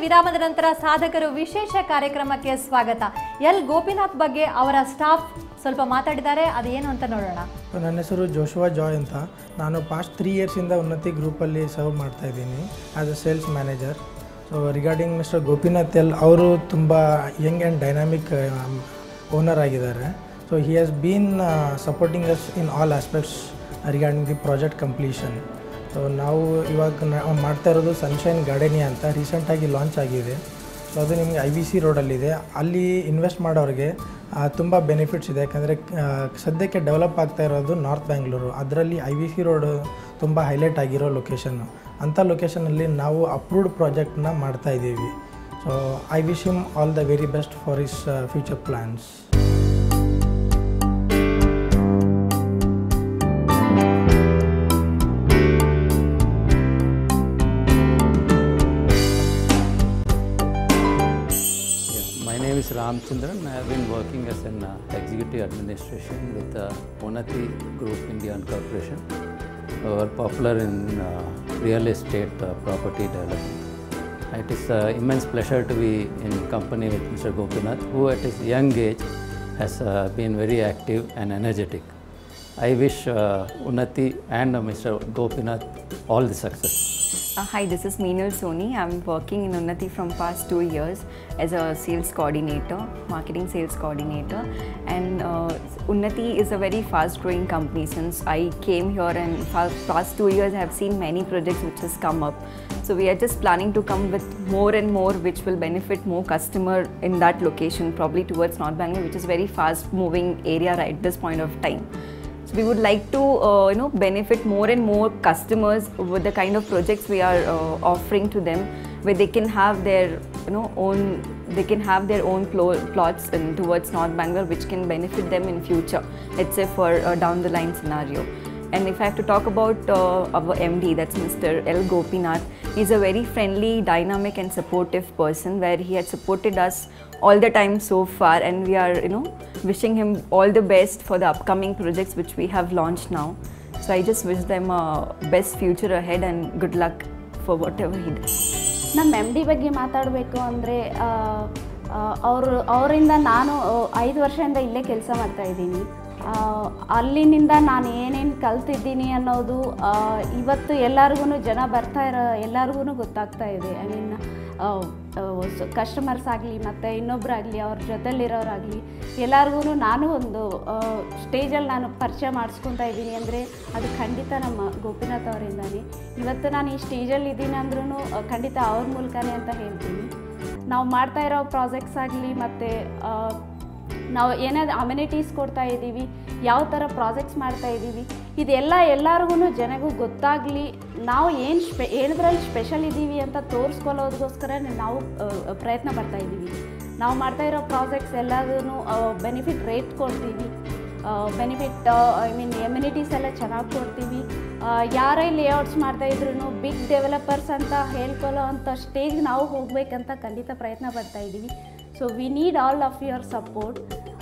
ವಿರಾಮದ ನಂತರ ಸಾಧಕರು ವಿಶೇಷ ಕಾರ್ಯಕ್ರಮಕ್ಕೆ ಸ್ವಾಗತ ಎಲ್ ಗೋಪಿನಾಥ್ ಬಗ್ಗೆ ಅವರ ಸ್ಟಾಫ್ ಸ್ವಲ್ಪ ಮಾತಾಡಿದ್ದಾರೆ ಅದೇನು ಅಂತ ನೋಡೋಣ ನನ್ನ ಹೆಸರು ಜೋಶುವಾ ಜಾಯ್ ಅಂತ ನಾನು ಪಾಸ್ಟ್ ತ್ರೀ ಇಯರ್ಸಿಂದ ಉನ್ನತಿ ಗ್ರೂಪಲ್ಲಿ ಸರ್ವ್ ಮಾಡ್ತಾ ಇದ್ದೀನಿ as a sales manager so regarding mister Gopinath L ಅವರು ತುಂಬ ಯಂಗ್ ಆ್ಯಂಡ್ ಡೈನಾಮಿಕ್ ಓನರ್ ಆಗಿದ್ದಾರೆ so he has been supporting us in all aspects regarding the project completion so ನಾವು ಇವಾಗ ನ- ಮಾಡ್ತಾ ಇರೋದು ಸನ್ಶೈನ್ ಗಾರ್ಡನಿಯಾ ಅಂತ ರೀಸೆಂಟಾಗಿ ಲಾಂಚ್ ಆಗಿದೆ ಸೊ ಅದು ನಿಮಗೆ ಐ ವಿ ಸಿ ರೋಡಲ್ಲಿದೆ ಅಲ್ಲಿ ಇನ್ವೆಸ್ಟ್ ಮಾಡೋರಿಗೆ ತುಂಬ ಬೆನಿಫಿಟ್ಸ್ ಇದೆ ಯಾಕಂದರೆ ಸದ್ಯಕ್ಕೆ ಡೆವಲಪ್ ಆಗ್ತಾ ಇರೋದು ನಾರ್ತ್ ಬ್ಯಾಂಗ್ಳೂರು ಅದರಲ್ಲಿ ಐ ವಿ ಸಿ ರೋಡ್ ತುಂಬ ಹೈಲೈಟ್ ಆಗಿರೋ ಲೊಕೇಶನ್ನು ಅಂಥ ಲೊಕೇಶನಲ್ಲಿ ನಾವು ಅಪ್ರೂವ್ಡ್ ಪ್ರಾಜೆಕ್ಟ್ನ ಮಾಡ್ತಾ ಇದ್ದೀವಿ so I wish him all the very best for his future plans Yeah, my name is Ramchandran. I have been working as an uh, executive administration with uh, Onati Group Indian Corporation. We are popular in uh, real estate uh, property development. It is an immense pleasure to be in company with Mr. Gopinath, who at his young age has uh, been very active and energetic. I wish uh, Unnati and uh, Mr. Gopinath all the success. Uh, hi, this is Meenal Soni. I'm working in Unnati from past two years as a sales coordinator, marketing sales coordinator. And uh, Unnati is a very fast growing company. Since I came here and fa- past two years I have seen many projects which has come up. So we are just planning to come with more and more which will benefit more customer in that location, probably towards North Bangalore, which is very fast moving area right at this point of time. So we would like to, uh, you know, benefit more and more customers with the kind of projects we are uh, offering to them, where they can have their, you know, own, they can have their own plo- plots in towards North Bangalore, which can benefit them in future. Let's say for uh, down the line scenario. And if I have to talk about uh, our MD, that's Mr. L. Gopinath, he's a very friendly, dynamic, and supportive person where he had supported us all the time so far, and we are, you know, wishing him all the best for the upcoming projects which we have launched now. So I just wish them a best future ahead and good luck for whatever he does. ನಮ್ಮ M D ಬಗ್ಗೆ ಮಾತಾಡಬೇಕು ಅಂದರೆ ಅವರು ಅವರಿಂದ ನಾನು ಆ, ಐದು ವರ್ಷದಿಂದ ಇಲ್ಲೇ ಕೆಲಸ ಮಾಡ್ತಾ ಇದ್ದೀನಿ ಆ, ಅಲ್ಲಿನಿಂದ ನಾನು ಏನೇನು ಕಲ್ತಿದ್ದೀನಿ ಅನ್ನೋದು ಆ, ಇವತ್ತು ಎಲ್ಲರಿಗೂ ಜನ ಬರ್ತಾ ಇರೋ ಎಲ್ಲರಿಗೂ ಗೊತ್ತಾಗ್ತಾ ಇದೆ ಐ ಮೀನ್ ಕಸ್ಟಮರ್ಸ್ ಆಗಲಿ ಮತ್ತು ಇನ್ನೊಬ್ಬರಾಗಲಿ ಅವ್ರ ಜೊತೆಲಿರೋರಾಗಲಿ ಎಲ್ಲರಿಗೂ ನಾನು ಒಂದು ಸ್ಟೇಜಲ್ಲಿ ನಾನು ಪರಿಚಯ ಮಾಡಿಸ್ಕೊತಾ ಇದ್ದೀನಿ ಅಂದರೆ ಅದು ಖಂಡಿತ ನಮ್ಮ ಗೋಪಿನಾಥ್ ಅವರಿಂದಾನೆ ಇವತ್ತು ನಾನು ಈ ಸ್ಟೇಜಲ್ಲಿ ಇದ್ದೀನಿ ಅಂದ್ರೂ ಖಂಡಿತ ಅವ್ರ ಮೂಲಕನೇ ಅಂತ ಹೇಳ್ತೀನಿ ನಾವು ಮಾಡ್ತಾ ಇರೋ ಪ್ರಾಜೆಕ್ಟ್ಸ್ ಆಗಲಿ ಮತ್ತು ನಾವು ಏನಾದ್ರು ಅಮ್ಯುನಿಟೀಸ್ ಕೊಡ್ತಾ ಇದ್ದೀವಿ ಯಾವ ಥರ ಪ್ರಾಜೆಕ್ಟ್ಸ್ ಮಾಡ್ತಾ ಇದ್ದೀವಿ ಇದೆಲ್ಲ ಎಲ್ಲರಿಗೂ ಜನಗೂ ಗೊತ್ತಾಗಲಿ ನಾವು ಏನು ಸ್ಪೆ ಏನದ್ರಲ್ಲಿ ಸ್ಪೆಷಲ್ ಇದ್ದೀವಿ ಅಂತ ತೋರಿಸ್ಕೊಳ್ಳೋದಕ್ಕೋಸ್ಕರ ನಾವು ಆ, ಪ್ರಯತ್ನ ಪಡ್ತಾ ಇದ್ದೀವಿ ನಾವು ಮಾಡ್ತಾ ಇರೋ ಪ್ರಾಜೆಕ್ಟ್ಸ್ ಎಲ್ಲದೂ ಬೆನಿಫಿಟ್ ರೇಟ್ ಕೊಡ್ತೀವಿ ಬೆನಿಫಿಟ್ ಐ ಮೀನ್ ಎಮ್ಯುನಿಟೀಸ್ ಎಲ್ಲ ಚೆನ್ನಾಗಿ ಕೊಡ್ತೀವಿ ಆ, ಯಾರೇ ಲೇಔಟ್ಸ್ ಮಾಡ್ತಾ ಇದ್ರು ಬಿಗ್ ಡೆವಲಪರ್ಸ್ ಅಂತ ಹೇಳ್ಕೊಳ್ಳೋ ಅಂಥ ಸ್ಟೇಜ್ಗೆ ನಾವು ಹೋಗ್ಬೇಕಂತ ಖಂಡಿತ ಪ್ರಯತ್ನ ಪಡ್ತಾ ಇದ್ದೀವಿ so we need all of your support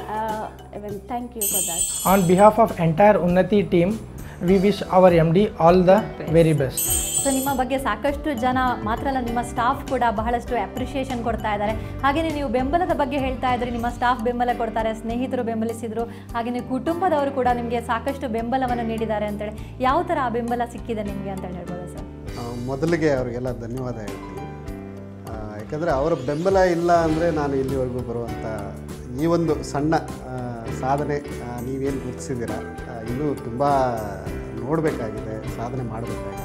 thank you for that on behalf of entire Unnati team we wish our M D all the very best so ನಿಮ್ಮ ಬಗ್ಗೆ ಸಾಕಷ್ಟು ಜನ ಮಾತ್ರ ಅಲ್ಲ ನಿಮ್ಮ ಸ್ಟಾಫ್ ಕೂಡ ಬಹಳಷ್ಟು ಅಪ್ರಿಷಿಯೇಷನ್ ಕೊಡ್ತಾ ಇದ್ದಾರೆ ಹಾಗೆಯೇ ನೀವು ಬೆಂಬಲದ ಬಗ್ಗೆ ಹೇಳ್ತಾ ಇದ್ರಿ ನಿಮ್ಮ ಸ್ಟಾಫ್ ಬೆಂಬಲ ಕೊಡ್ತಾರೆ ಸ್ನೇಹಿತರು ಬೆಂಬಲಿಸಿದ್ರು ಹಾಗೆಯೇ ಕುಟುಂಬದವರು ಕೂಡ ನಿಮಗೆ ಸಾಕಷ್ಟು ಬೆಂಬಲವನ್ನು ನೀಡಿದ್ದಾರೆ ಅಂತೇಳಿ ಯಾವ ಥರ ಆ ಬೆಂಬಲ ಸಿಕ್ಕಿದೆ ನಿಮಗೆ ಅಂತ ಹೇಳ್ಬೋದು ಸರ್ ಆ, ಮೊದಲಿಗೆ ಅವರಿಗೆಲ್ಲ ಧನ್ಯವಾದ ಹೇಳ್ತೀನಿ ಆ, ಯಾಕಂದರೆ ಅವರ ಬೆಂಬಲ ಇಲ್ಲ ಅಂದರೆ ನಾನು ಇಲ್ಲಿವರೆಗೂ ಬರುವಂಥ ಈ ಒಂದು ಸಣ್ಣ ಆ, ಸಾಧನೆ ಆ, ನೀವೇನು ಗುರುತಿಸಿದ್ದೀರ ಇನ್ನೂ ತುಂಬ ನೋಡಬೇಕಾಗಿದೆ ಸಾಧನೆ ಮಾಡಬೇಕಾಗಿದೆ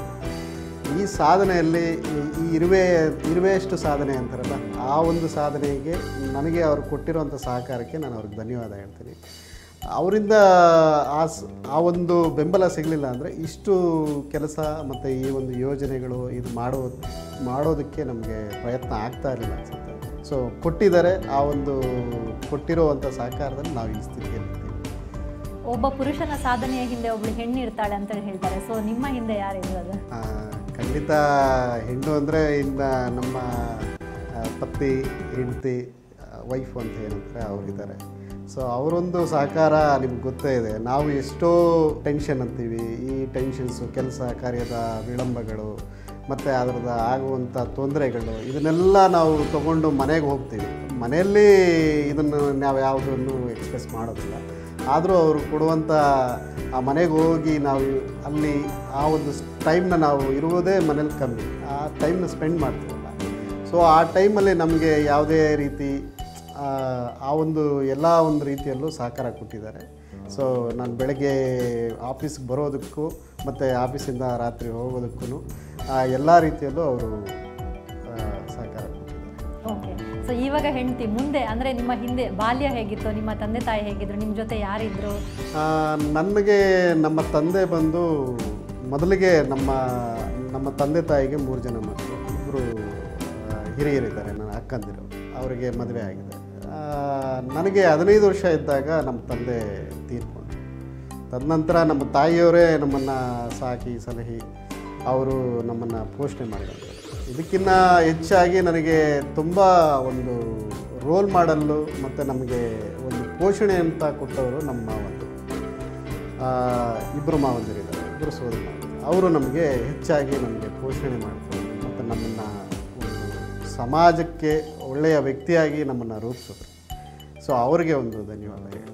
ಈ ಸಾಧನೆಯಲ್ಲಿ ಈ- ಈ ಇರುವೆ ಇರುವೆಯಷ್ಟು ಸಾಧನೆ ಅಂತಾರಲ್ಲ ಆ ಒಂದು ಸಾಧನೆಗೆ ನನಗೆ ಅವರು ಕೊಟ್ಟಿರುವಂಥ ಸಹಕಾರಕ್ಕೆ ನಾನು ಅವ್ರಿಗೆ ಧನ್ಯವಾದ ಹೇಳ್ತೀನಿ ಅವರಿಂದ ಆ ಸ್- ಆ ಒಂದು ಬೆಂಬಲ ಸಿಗಲಿಲ್ಲ ಅಂದರೆ ಇಷ್ಟು ಕೆಲಸ ಮತ್ತು ಈ ಒಂದು ಯೋಜನೆಗಳು ಇದು ಮಾಡೋ ಮಾಡೋದಕ್ಕೆ ನಮಗೆ ಪ್ರಯತ್ನ ಆಗ್ತಾ ಇರಲಿಲ್ಲ ಅನಿಸುತ್ತೆ ಸೊ ಕೊಟ್ಟಿದ್ದಾರೆ ಆ ಒಂದು ಕೊಟ್ಟಿರುವಂಥ ಸಹಕಾರದಲ್ಲಿ ನಾವು ಈ ಸ್ಥಿತಿಯಲ್ಲಿದ್ದೀವಿ ಒಬ್ಬ ಪುರುಷನ ಸಾಧನೆಯ ಹಿಂದೆ ಒಬ್ಳು ಹೆಣ್ಣು ಇರ್ತಾಳೆ ಅಂತ ಹೇಳ್ತಾರೆ ಸೊ ನಿಮ್ಮ ಹಿಂದೆ ಯಾರು ಇರೋದು ಆ, ಖಂಡಿತ ಹೆಣ್ಣು ಅಂದರೆ ಇನ್ನು ನಮ್ಮ ಆ, ಪತಿ ಹೆಂಡತಿ ವೈಫ್ ಅಂತ ಏನಂತಾರೆ ಅವರಿದ್ದಾರೆ ಸೊ ಅವರೊಂದು ಸಹಕಾರ ನಿಮ್ಗೆ ಗೊತ್ತೇ ಇದೆ ನಾವು ಎಷ್ಟೋ ಟೆನ್ಷನ್ ಅಂತೀವಿ ಈ ಟೆನ್ಷನ್ಸು ಕೆಲಸ ಕಾರ್ಯದ ವಿಳಂಬಗಳು ಮತ್ತು ಅದರದ್ದು ಆಗುವಂಥ ತೊಂದರೆಗಳು ಇದನ್ನೆಲ್ಲ ನಾವು ತಗೊಂಡು ಮನೆಗೆ ಹೋಗ್ತೀವಿ ಮನೆಯಲ್ಲಿ ಇದನ್ನು ನಾವು ಯಾವುದನ್ನು ಎಕ್ಸ್ಪ್ರೆಸ್ ಮಾಡೋದಿಲ್ಲ ಆದರೂ ಅವರು ಕೊಡುವಂಥ ಆ ಮನೆಗೆ ಹೋಗಿ ನಾವು ಅಲ್ಲಿ ಆ ಒಂದು ಟೈಮ್ನ ನಾವು ಇರುವುದೇ ಮನೇಲಿ ಕಮ್ಮಿ ಆ ಟೈಮ್ನ ಸ್ಪೆಂಡ್ ಮಾಡ್ತೀವಲ್ಲ ಸೊ ಆ ಟೈಮಲ್ಲಿ ನಮಗೆ ಯಾವುದೇ ರೀತಿ ಆ, ಆ ಒಂದು ಎಲ್ಲ ಒಂದು ರೀತಿಯಲ್ಲೂ ಸಹಕಾರ ಕೊಟ್ಟಿದ್ದಾರೆ ಸೊ ನಾನು ಬೆಳಗ್ಗೆ ಆಫೀಸ್ಗೆ ಬರೋದಕ್ಕೂ ಮತ್ತು ಆಫೀಸಿಂದ ರಾತ್ರಿ ಹೋಗೋದಕ್ಕೂ ಎಲ್ಲ ರೀತಿಯಲ್ಲೂ ಅವರು ಸಹಕಾರ ಕೊಟ್ಟಿದ್ದಾರೆ ಓಕೆ ಸೊ ಇವಾಗ ಹೆಂಡತಿ ಮುಂದೆ ಅಂದರೆ ನಿಮ್ಮ ಹಿಂದೆ ಬಾಲ್ಯ ಹೇಗಿತ್ತು ನಿಮ್ಮ ತಂದೆ ತಾಯಿ ಹೇಗಿದ್ರು ನಿಮ್ಮ ಜೊತೆ ಯಾರಿದ್ರು ಆ, ನನಗೆ ನಮ್ಮ ತಂದೆ ಬಂದು ಮೊದಲಿಗೆ ನಮ್ಮ ನಮ್ಮ ತಂದೆ ತಾಯಿಗೆ ಮೂರು ಜನ ಮಕ್ಕಳು ಇಬ್ಬರು ಹಿರಿಯರಿದ್ದಾರೆ ನನ್ನ ಅಕ್ಕಂದಿರು ಅವರಿಗೆ ಮದುವೆ ಆಗಿದೆ ಆ, ನನಗೆ ಹದಿನೈದು ವರ್ಷ ಇದ್ದಾಗ ನಮ್ಮ ತಂದೆ ತೀರ್ಕೊಂಡ್ರು ತದನಂತರ ನಮ್ಮ ತಾಯಿಯವರೇ ನಮ್ಮನ್ನು ಸಾಕಿ ಸಲಹಿ ಅವರು ನಮ್ಮನ್ನು ಪೋಷಣೆ ಮಾಡಿದ್ರು ಇದಕ್ಕಿಂತ ಹೆಚ್ಚಾಗಿ ನನಗೆ ತುಂಬ ಒಂದು ರೋಲ್ ಮಾಡಲು ಮತ್ತು ನಮಗೆ ಒಂದು ಪೋಷಣೆ ಅಂತ ಕೊಟ್ಟವರು ನಮ್ಮ ಮಾವಂದರು ಇಬ್ಬರು ಮಾವಂದಿರಿದ್ದಾರೆ ಇಬ್ಬರು ಸೋದರ ಮಾವಂದಿರು ಅವರು ನಮಗೆ ಹೆಚ್ಚಾಗಿ ನಮಗೆ ಪೋಷಣೆ ಮಾಡ್ತಾರೆ ಮತ್ತು ನಮ್ಮನ್ನು ಒಂದು ಸಮಾಜಕ್ಕೆ ಒಳ್ಳೆಯ ವ್ಯಕ್ತಿಯಾಗಿ ನಮ್ಮನ್ನು ರೂಪಿಸಿದ್ರು ಸೊ ಅವರಿಗೆ ಒಂದು ಧನ್ಯವಾದ ಹೇಳ್ತೀನಿ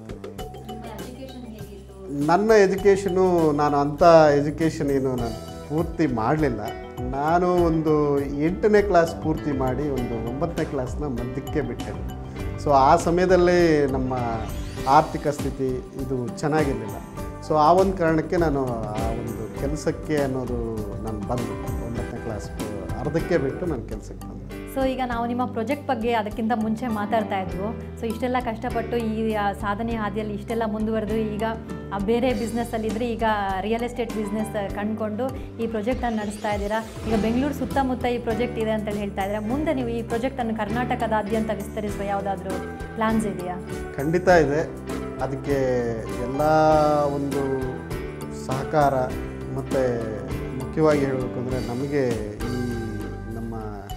ನನ್ನ ಎಜುಕೇಷನು ನಾನು ಅಂಥ ಎಜುಕೇಷನ್ ಏನು ನಾನು ಪೂರ್ತಿ ಮಾಡಲಿಲ್ಲ ನಾನು ಒಂದು ಎಂಟನೇ ಕ್ಲಾಸ್ ಪೂರ್ತಿ ಮಾಡಿ ಒಂದು ಒಂಬತ್ತನೇ ಕ್ಲಾಸ್ನ ಮಧ್ಯಕ್ಕೆ ಬಿಟ್ಟೆ ಸೊ ಆ ಸಮಯದಲ್ಲಿ ನಮ್ಮ ಆರ್ಥಿಕ ಸ್ಥಿತಿ ಇದು ಚೆನ್ನಾಗಿರಲಿಲ್ಲ ಸೊ ಆ ಒಂದು ಕಾರಣಕ್ಕೆ ನಾನು ಆ ಒಂದು ಕೆಲಸಕ್ಕೆ ಅನ್ನೋದು ನಾನು ಬಂದು ಒಂಬತ್ತನೇ ಕ್ಲಾಸ್ ಅರ್ಧಕ್ಕೆ ಬಿಟ್ಟು ನಾನು ಕೆಲಸಕ್ಕೆ ಬಂದೆ ಸೊ ಈಗ ನಾವು ನಿಮ್ಮ ಪ್ರಾಜೆಕ್ಟ್ ಬಗ್ಗೆ ಅದಕ್ಕಿಂತ ಮುಂಚೆ ಮಾತಾಡ್ತಾ ಇದ್ವು ಸೊ ಇಷ್ಟೆಲ್ಲ ಕಷ್ಟಪಟ್ಟು ಈ ಆ, ಸಾಧನೆ ಹಾದಿಯಲ್ಲಿ ಇಷ್ಟೆಲ್ಲ ಮುಂದುವರೆದು ಈಗ ಆ ಬೇರೆ ಬಿಸ್ನೆಸ್ಸಲ್ಲಿದ್ದರೆ ಈಗ ರಿಯಲ್ ಎಸ್ಟೇಟ್ ಬಿಸ್ನೆಸ್ ಕಂಡುಕೊಂಡು ಈ ಪ್ರಾಜೆಕ್ಟನ್ನು ನಡೆಸ್ತಾ ಇದ್ದೀರಾ ಈಗ ಬೆಂಗಳೂರು ಸುತ್ತಮುತ್ತ ಈ ಪ್ರಾಜೆಕ್ಟ್ ಇದೆ ಅಂತೇಳಿ ಹೇಳ್ತಾ ಇದ್ದೀರಾ ಮುಂದೆ ನೀವು ಈ ಪ್ರಾಜೆಕ್ಟನ್ನು ಕರ್ನಾಟಕದಾದ್ಯಂತ ವಿಸ್ತರಿಸುವ ಯಾವುದಾದ್ರೂ ಪ್ಲಾನ್ಸ್ ಇದೆಯಾ ಖಂಡಿತ ಇದೆ ಅದಕ್ಕೆ ಎಲ್ಲ ಒಂದು ಸಹಕಾರ ಮತ್ತು ಮುಖ್ಯವಾಗಿ ಹೇಳಬೇಕು ಅಂದರೆ ನಮಗೆ ಈ ನಮ್ಮ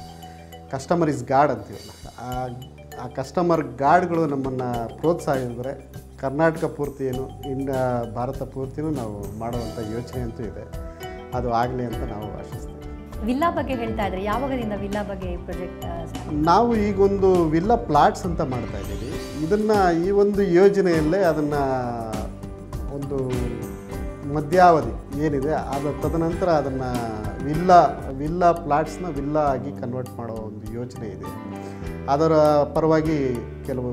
ಕಸ್ಟಮರ್ ಇಸ್ ಗಾಡ್ ಅಂತೀವಲ್ಲ ಆ ಆ ಕಸ್ಟಮರ್ ಗಾಡ್ಗಳು ನಮ್ಮನ್ನು ಪ್ರೋತ್ಸಾಹಿಸಿದ್ರೆ ಕರ್ನಾಟಕ ಪೂರ್ತಿ ಏನು ಇನ್ನು ಭಾರತ ಪೂರ್ತಿನೂ ನಾವು ಮಾಡುವಂಥ ಯೋಚನೆ ಅಂತೂ ಇದೆ ಅದು ಆಗಲಿ ಅಂತ ನಾವು ಆಶಿಸ್ತೀವಿ ವಿಲ್ಲಾ ಬಗ್ಗೆ ಹೇಳ್ತಾ ಇದ್ರಿ ಯಾವಾಗದಿಂದ ವಿಲ್ಲಾ ಬಗ್ಗೆ ಈ ಪ್ರಾಜೆಕ್ಟ್ ನಾವು ಈಗೊಂದು ವಿಲ್ಲಾ ಪ್ಲಾಟ್ಸ್ ಅಂತ ಮಾಡ್ತಾ ಇದ್ದೀವಿ ಇದನ್ನು ಈ ಒಂದು ಯೋಜನೆಯಲ್ಲೇ ಅದನ್ನು ಒಂದು ಮಧ್ಯಾವಧಿ ಏನಿದೆ ಅದು ತದನಂತರ ಅದನ್ನು ವಿಲ್ಲಾ ವಿಲ್ಲಾ ಪ್ಲಾಟ್ಸ್ನ ವಿಲ್ಲಾ ಆಗಿ ಕನ್ವರ್ಟ್ ಮಾಡೋ ಒಂದು ಯೋಚನೆ ಇದೆ ಅದರ ಪರವಾಗಿ ಕೆಲವು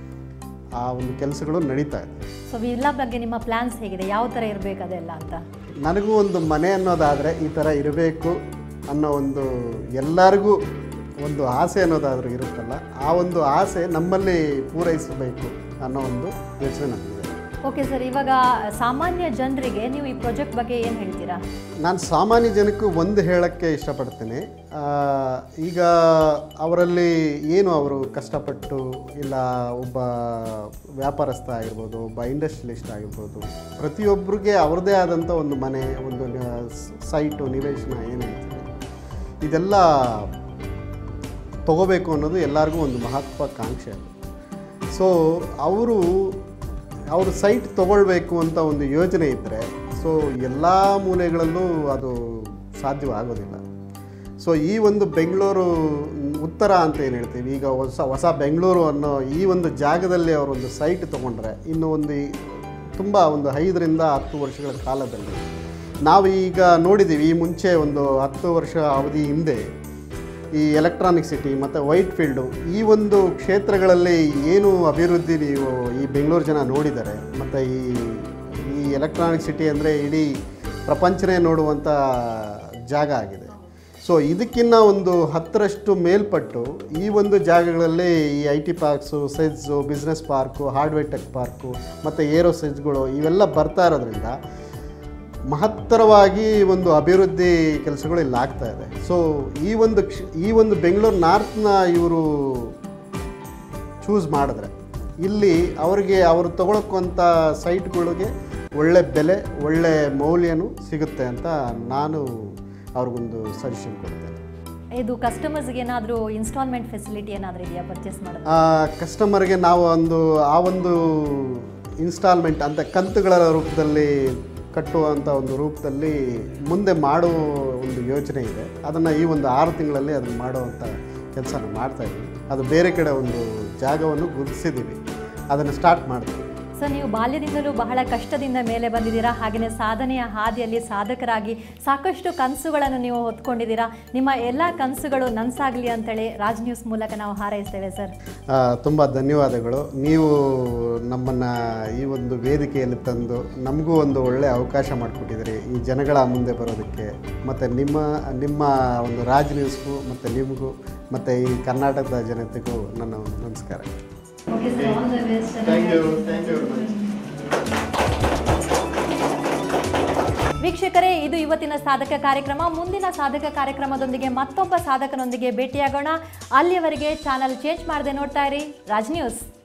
ಆ ಒಂದು ಕೆಲಸಗಳು ನಡೀತಾ ಇದೆ ಸೊ ವಿಲ್ಲಾ ಬಗ್ಗೆ ನಿಮ್ಮ ಪ್ಲಾನ್ಸ್ ಹೇಗಿದೆ ಯಾವ ಥರ ಇರಬೇಕು ಅದೆಲ್ಲ ಅಂತ ನನಗೂ ಒಂದು ಮನೆ ಅನ್ನೋದಾದರೆ ಈ ಥರ ಇರಬೇಕು ಅನ್ನೋ ಒಂದು ಎಲ್ಲರಿಗೂ ಒಂದು ಆಸೆ ಅನ್ನೋದಾದರೂ ಇರುತ್ತಲ್ಲ ಆ ಒಂದು ಆಸೆ ನಮ್ಮಲ್ಲಿ ಪೂರೈಸಬೇಕು ಅನ್ನೋ ಒಂದು ಯೋಚನೆ ನಮಗಿದೆ ಓಕೆ ಸರ್ ಇವಾಗ ಸಾಮಾನ್ಯ ಜನರಿಗೆ ನೀವು ಈ ಪ್ರಾಜೆಕ್ಟ್ ಬಗ್ಗೆ ಏನು ಹೇಳ್ತೀರಾ ನಾನು ಸಾಮಾನ್ಯ ಜನಕ್ಕೂ ಒಂದು ಹೇಳೋಕ್ಕೆ ಇಷ್ಟಪಡ್ತೀನಿ ಆ, ಈಗ ಅವರಲ್ಲಿ ಏನು ಅವರು ಕಷ್ಟಪಟ್ಟು ಇಲ್ಲ ಒಬ್ಬ ವ್ಯಾಪಾರಸ್ಥ ಆಗಿರ್ಬೋದು ಒಬ್ಬ ಇಂಡಸ್ಟ್ರಿಯಲಿಸ್ಟ್ ಆಗಿರ್ಬೋದು ಪ್ರತಿಯೊಬ್ಬರಿಗೆ ಅವ್ರದ್ದೇ ಆದಂಥ ಒಂದು ಮನೆ ಒಂದು ನ- ಸೈಟು ನಿವೇಶನ ಏನು ಹೇಳ್ತೀವಿ ಇದೆಲ್ಲ ತಗೋಬೇಕು ಅನ್ನೋದು ಎಲ್ಲರಿಗೂ ಒಂದು ಮಹತ್ವಾಕಾಂಕ್ಷೆ ಅದು ಸೊ ಅವರು ಅವರು ಸೈಟ್ ತಗೊಳ್ಬೇಕು ಅಂತ ಒಂದು ಯೋಜನೆ ಇದ್ದರೆ ಸೊ ಎಲ್ಲ ಮೂಲೆಗಳಲ್ಲೂ ಅದು ಸಾಧ್ಯವಾಗೋದಿಲ್ಲ ಸೊ ಈ ಒಂದು ಬೆಂಗಳೂರು ಉತ್ತರ ಅಂತ ಏನು ಹೇಳ್ತೀವಿ ಈಗ ಹೊಸ ಹೊಸ ಬೆಂಗಳೂರು ಅನ್ನೋ ಈ ಒಂದು ಜಾಗದಲ್ಲಿ ಅವರು ಒಂದು ಸೈಟ್ ತೊಗೊಂಡ್ರೆ ಇನ್ನು ಒಂದು ಈ- ತುಂಬ ಒಂದು ಐದರಿಂದ ಹತ್ತು ವರ್ಷಗಳ ಕಾಲದಲ್ಲಿ ನಾವು ಈಗ ನೋಡಿದ್ದೀವಿ ಈ ಮುಂಚೆ ಒಂದು ಹತ್ತು ವರ್ಷ ಅವಧಿ ಹಿಂದೆ ಈ ಎಲೆಕ್ಟ್ರಾನಿಕ್ ಸಿಟಿ ಮತ್ತು ವೈಟ್ ಫೀಲ್ಡು ಈ ಒಂದು ಕ್ಷೇತ್ರಗಳಲ್ಲಿ ಏನು ಅಭಿವೃದ್ಧಿ ನೀವು ಈ ಬೆಂಗಳೂರು ಜನ ನೋಡಿದ್ದಾರೆ ಮತ್ತು ಈ ಈ ಎಲೆಕ್ಟ್ರಾನಿಕ್ ಸಿಟಿ ಅಂದರೆ ಇಡೀ ಪ್ರಪಂಚನೇ ನೋಡುವಂಥ ಜಾಗ ಆಗಿದೆ ಸೊ ಇದಕ್ಕಿನ್ನ ಒಂದು ಹತ್ತರಷ್ಟು ಮೇಲ್ಪಟ್ಟು ಈ ಒಂದು ಜಾಗಗಳಲ್ಲಿ ಈ I T parks SEZ business park hardware tech park ಮತ್ತು ಏರೋ ಸೆಜ್ಗಳು ಇವೆಲ್ಲ ಬರ್ತಾ ಇರೋದ್ರಿಂದ ಮಹತ್ತರವಾಗಿ ಒಂದು ಅಭಿವೃದ್ಧಿ ಕೆಲಸಗಳು ಇಲ್ಲಿ ಆಗ್ತಾ ಇದೆ ಸೊ ಈ ಒಂದು ಕ್ಷ ಈ ಒಂದು ಬೆಂಗಳೂರು ನಾರ್ತ್ನ ಇವರು ಚೂಸ್ ಮಾಡಿದ್ರೆ ಇಲ್ಲಿ ಅವರಿಗೆ ಅವರು ತಗೊಳಕ್ಕಂಥ ಸೈಟ್ಗಳಿಗೆ ಒಳ್ಳೆ ಬೆಲೆ ಒಳ್ಳೆ ಮೌಲ್ಯನೂ ಸಿಗುತ್ತೆ ಅಂತ ನಾನು ಅವ್ರಿಗೊಂದು ಸಜೆಷನ್ ಕೊಡ್ತೇನೆ ಇದು ಕಸ್ಟಮರ್ಸ್ಗೆ ಏನಾದರೂ ಇನ್ಸ್ಟಾಲ್ಮೆಂಟ್ ಫೆಸಿಲಿಟಿ ಏನಾದರೂ ಇದೆಯಾ ಪರ್ಚೇಸ್ ಮಾಡೋದು ಆ ಕಸ್ಟಮರ್ಗೆ ನಾವು ಒಂದು ಆ ಒಂದು ಇನ್ಸ್ಟಾಲ್ಮೆಂಟ್ ಅಂತ ಕಂತುಗಳ ರೂಪದಲ್ಲಿ ಕಟ್ಟುವಂಥ ಒಂದು ರೂಪದಲ್ಲಿ ಮುಂದೆ ಮಾಡುವ ಒಂದು ಯೋಚನೆ ಇದೆ ಅದನ್ನು ಈ ಒಂದು ಆರು ತಿಂಗಳಲ್ಲಿ ಅದನ್ನು ಮಾಡುವಂಥ ಕೆಲಸನ ಮಾಡ್ತಾಯಿದ್ದೀವಿ ಅದು ಬೇರೆ ಕಡೆ ಒಂದು ಜಾಗವನ್ನು ಗುರುತಿಸಿದ್ದೀವಿ ಅದನ್ನು ಸ್ಟಾರ್ಟ್ ಮಾಡ್ತೀವಿ ಸೊ ನೀವು ಬಾಲ್ಯದಿಂದಲೂ ಬಹಳ ಕಷ್ಟದಿಂದ ಮೇಲೆ ಬಂದಿದ್ದೀರಾ ಹಾಗೆಯೇ ಸಾಧನೆಯ ಹಾದಿಯಲ್ಲಿ ಸಾಧಕರಾಗಿ ಸಾಕಷ್ಟು ಕನಸುಗಳನ್ನು ನೀವು ಹೊತ್ಕೊಂಡಿದ್ದೀರಾ ನಿಮ್ಮ ಎಲ್ಲ ಕನಸುಗಳು ನನಸಾಗಲಿ ಅಂತೇಳಿ ರಾಜ್ ನ್ಯೂಸ್ ಮೂಲಕ ನಾವು ಹಾರೈಸ್ತೇವೆ ಸರ್ ತುಂಬ ಧನ್ಯವಾದಗಳು ನೀವು ನಮ್ಮನ್ನು ಈ ಒಂದು ವೇದಿಕೆಯಲ್ಲಿ ತಂದು ನಮಗೂ ಒಂದು ಒಳ್ಳೆಯ ಅವಕಾಶ ಮಾಡಿಕೊಟ್ಟಿದ್ದೀರಿ ಈ ಜನಗಳ ಮುಂದೆ ಬರೋದಕ್ಕೆ ಮತ್ತು ನಿಮ್ಮ ನಿಮ್ಮ ಒಂದು ರಾಜ್ ನ್ಯೂಸ್ಗೂ ಮತ್ತು ನಿಮಗೂ ಮತ್ತು ಈ ಕರ್ನಾಟಕದ ಜನತೆಗೂ ನನ್ನ ಒಂದು ನಮಸ್ಕಾರ okay sir all the best thank you thank you very much ವೀಕ್ಷಕರೇ ಇದು ಇವತ್ತಿನ ಸಾಧಕ ಕಾರ್ಯಕ್ರಮ ಮುಂದಿನ ಸಾಧಕ ಕಾರ್ಯಕ್ರಮದೊಂದಿಗೆ ಮತ್ತೊಬ್ಬ ಸಾಧಕನೊಂದಿಗೆ ಭೇಟಿಯಾಗೋಣ ಅಲ್ಲಿಯವರೆಗೆ ಚಾನಲ್ ಚೇಂಜ್ ಮಾಡದೆ ನೋಡ್ತಾ ಇರಿ ರಾಜ್ ನ್ಯೂಸ್